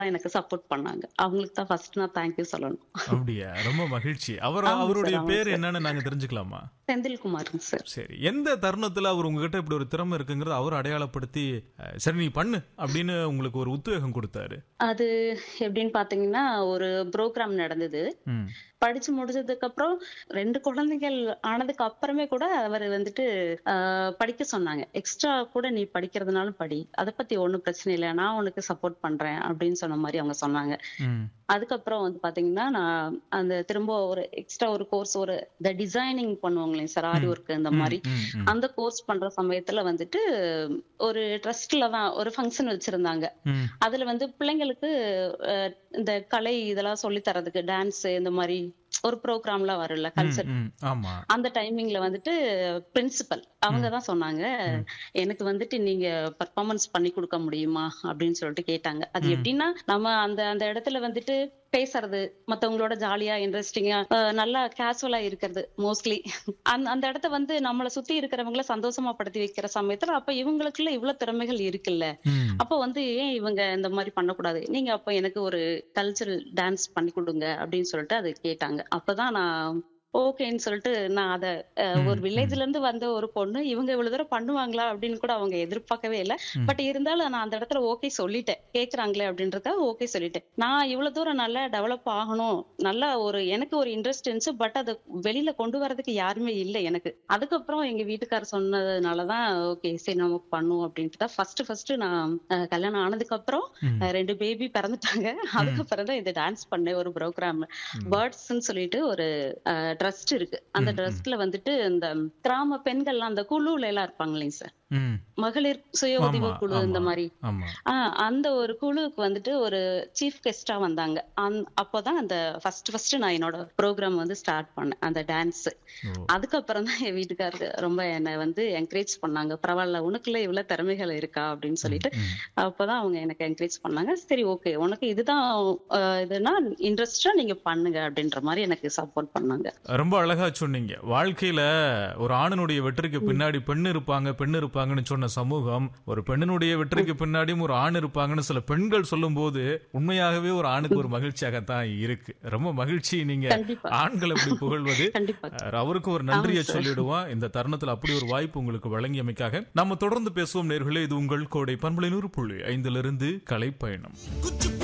எனக்கு சப்போர்ட் பண்ணாங்க அவங்களுக்கு தான் ஃபர்ஸ்ட் நான் தேங்க்யூ சொல்லணும் அப்படியா ரொம்ப மகிழ்ச்சி அவர் ஆமாம் அவருடைய சார், ஆமாம் பேர் சார். என்னன்னு நாங்க தெரிஞ்சுக்கலாமா செந்தில்குமாருங்க சார் சரி எந்த தருணத்துல அவர் உங்ககிட்ட இப்படி ஒரு திறமை இருக்குங்கிறத அவர் அடையாளப்படுத்தி அஹ், சரி நீ பண்ணு அப்படின்னு உங்களுக்கு ஒரு உத்வேகம் கொடுத்தாரு அது எப்படின்னு பாத்தீங்கன்னா ஒரு ப்ரோக்ராம் நடந்தது ம் படிச்சு முடிச்சதுக்கு அப்புறம் ரெண்டு குழந்தைகள் ஆனதுக்கு அப்புறமே கூட அவர் வந்துட்டு ஆஹ், படிக்க சொன்னாங்க எக்ஸ்ட்ரா கூட நீ படிக்கிறதுனாலும் படி அதை பத்தி ஒண்ணும் பிரச்சனை இல்லை நான் உனக்கு சப்போர்ட் பண்றேன் அப்படின்னு சொன்ன மாதிரி அவங்க சொன்னாங்க ம் அதுக்கப்புறம் வந்து பாத்தீங்கன்னா நான் அந்த திரும்ப ஒரு எக்ஸ்ட்ரா ஒரு கோர்ஸ் ஒரு இந்த டிசைனிங் பண்ணுவாங்களே சார் ஆரி ஒர்க் இந்த மாதிரி ம், ம், அந்த கோர்ஸ் பண்ற சமயத்துல வந்துட்டு ஒரு ட்ரஸ்ட்ல தான் ஒரு ஃபங்க்ஷன் வச்சிருந்தாங்க ம். அதுல வந்து பிள்ளைங்களுக்கு அஹ், இந்த கலை இதெல்லாம் சொல்லி தரதுக்கு டான்ஸ் இந்த மாதிரி ஒரு ப்ரோக்ராம்லாம் வரும்ல கல்ச்சர் ம், ஆமா அந்த டைமிங்ல வந்துட்டு பிரின்சிபல் அவங்க தான் சொன்னாங்க எனக்கு வந்துட்டு நீங்க பர்ஃபார்மன்ஸ் பண்ணி கொடுக்க முடியுமா அப்படின்னு சொல்லிட்டு கேட்டாங்க அது எப்படின்னா நம்ம அந்த அந்த இடத்துல வந்துட்டு பேசுறது மத்தவங்களோட ஜாலியா இன்ட்ரெஸ்டிங்கா நல்லா கேசுவலா இருக்கிறது மோஸ்ட்லி அந்த அந்த இடத்த வந்து நம்மளை சுத்தி இருக்கிறவங்கள சந்தோஷமா படுத்தி வைக்கிற சமயத்துல அப்ப இவங்களுக்குள்ள இவ்வளவு திறமைகள் இருக்குல்ல ம், அப்ப வந்து ஏன் இவங்க இந்த மாதிரி பண்ணக்கூடாது நீங்க அப்ப எனக்கு ஒரு கல்ச்சரல் டான்ஸ் பண்ணி கொடுங்க அப்படின்னு சொல்லிட்டு அது கேட்டாங்க அப்பதான் நான் ஓகேன்னு சொல்லிட்டு நான் அத அஹ், ஒரு வில்லேஜ்ல இருந்து வந்த ஒரு பொண்ணு இவங்க இவ்வளவு தூரம் பண்ணுவாங்களா அப்படின்னு கூட அவங்க எதிர்பார்க்கவே இல்லை பட் இருந்தாலும் நான் அந்த இடத்துல ஓகே சொல்லிட்டேன் கேக்குறாங்களே அப்படின்றத ஓகே சொல்லிட்டேன் நான் இவ்வளவு தூரம் நல்லா டெவலப் ஆகணும் நல்லா ஒரு எனக்கு ஒரு இன்ட்ரெஸ்ட் இருந்துச்சு பட் அதை வெளியில கொண்டு வரதுக்கு யாருமே இல்லை எனக்கு அதுக்கப்புறம் எங்க வீட்டுக்காரர் சொன்னதுனாலதான் ஓகே சரி நம்ம பண்ணுவோம் அப்படின்ட்டு தான் ஃபர்ஸ்ட் ஃபர்ஸ்ட் நான் அஹ், கல்யாணம் ஆனதுக்கு அப்புறம் ம். அஹ், ரெண்டு பேபி பிறந்துட்டாங்க அதுக்கப்புறம் தான் இந்த டான்ஸ் பண்ணேன் ஒரு ப்ரோக்ராம் பேர்ட்ஸ்ன்னு சொல்லிட்டு ஒரு ட்ரஸ்ட் இருக்கு அந்த ட்ரஸ்ட்ல வந்துட்டு இந்த கிராம பெண்கள்லாம் அந்த குழுல எல்லாம் இருப்பாங்க இல்லைங்க சார் ம். மகளிர் சுய உதவி ஆமா, குழு இந்த ஆமா, மாதிரி ஆமா ஆஹ் அந்த ஒரு குழுவுக்கு வந்துட்டு ஒரு சீஃப் கெஸ்டா வந்தாங்க அந்- அப்போதான் அந்த ஃபர்ஸ்ட் ஃபர்ஸ்ட் நான் என்னோட ப்ரோக்ராம் வந்து ஸ்டார்ட் பண்ணேன் அந்த டான்ஸ் ஓ. அதுக்கப்புறம் தான் என் வீட்டுக்காரரு ரொம்ப என்னை வந்து என்கரேஜ் பண்ணாங்க பரவாயில்ல உனக்குள்ள இவ்வளவு திறமைகள் இருக்கா அப்படின்னு சொல்லிட்டு ம். அப்பதான் அவங்க எனக்கு என்கரேஜ் பண்ணாங்க சரி ஓகே உனக்கு இதுதான் ஆஹ் இதுனா இன்ட்ரெஸ்டா நீங்க பண்ணுங்க அப்படின்ற மாதிரி எனக்கு சப்போர்ட் பண்ணாங்க ரொம்ப அழகா சொன்னீங்க வாழ்க்கையில ஒரு ஆணினுடைய வெற்றிக்கு பின்னாடி பெண் இருப்பாங்க பெண் இருப்பாங்கன்னு சொன்ன சமூகம் ஒரு பெண்ணினுடைய வெற்றிக்கு பின்னாடியும் ஒரு ஆண் இருப்பாங்கன்னு சில பெண்கள் சொல்லும்போது உண்மையாகவே ஒரு ஆணுக்கு ஒரு மகிழ்ச்சியாகத்தான் இருக்கு ரொம்ப மகிழ்ச்சி நீங்க கண்டிப்பா ஆண்கள் எப்படி புகழ்வது கண்டிப்பா அஹ் அவருக்கு ஒரு நன்றியை சொல்லிடுவோம் இந்த தருணத்துல அப்படி ஒரு வாய்ப்பு உங்களுக்கு வழங்கியமைக்காக நம்ம தொடர்ந்து பேசுவோம் நேர்களே இது உங்கள் கோடை பண்பலை நூறு புள்ளி ஐந்திலிருந்து கலை பயணம் குச்சி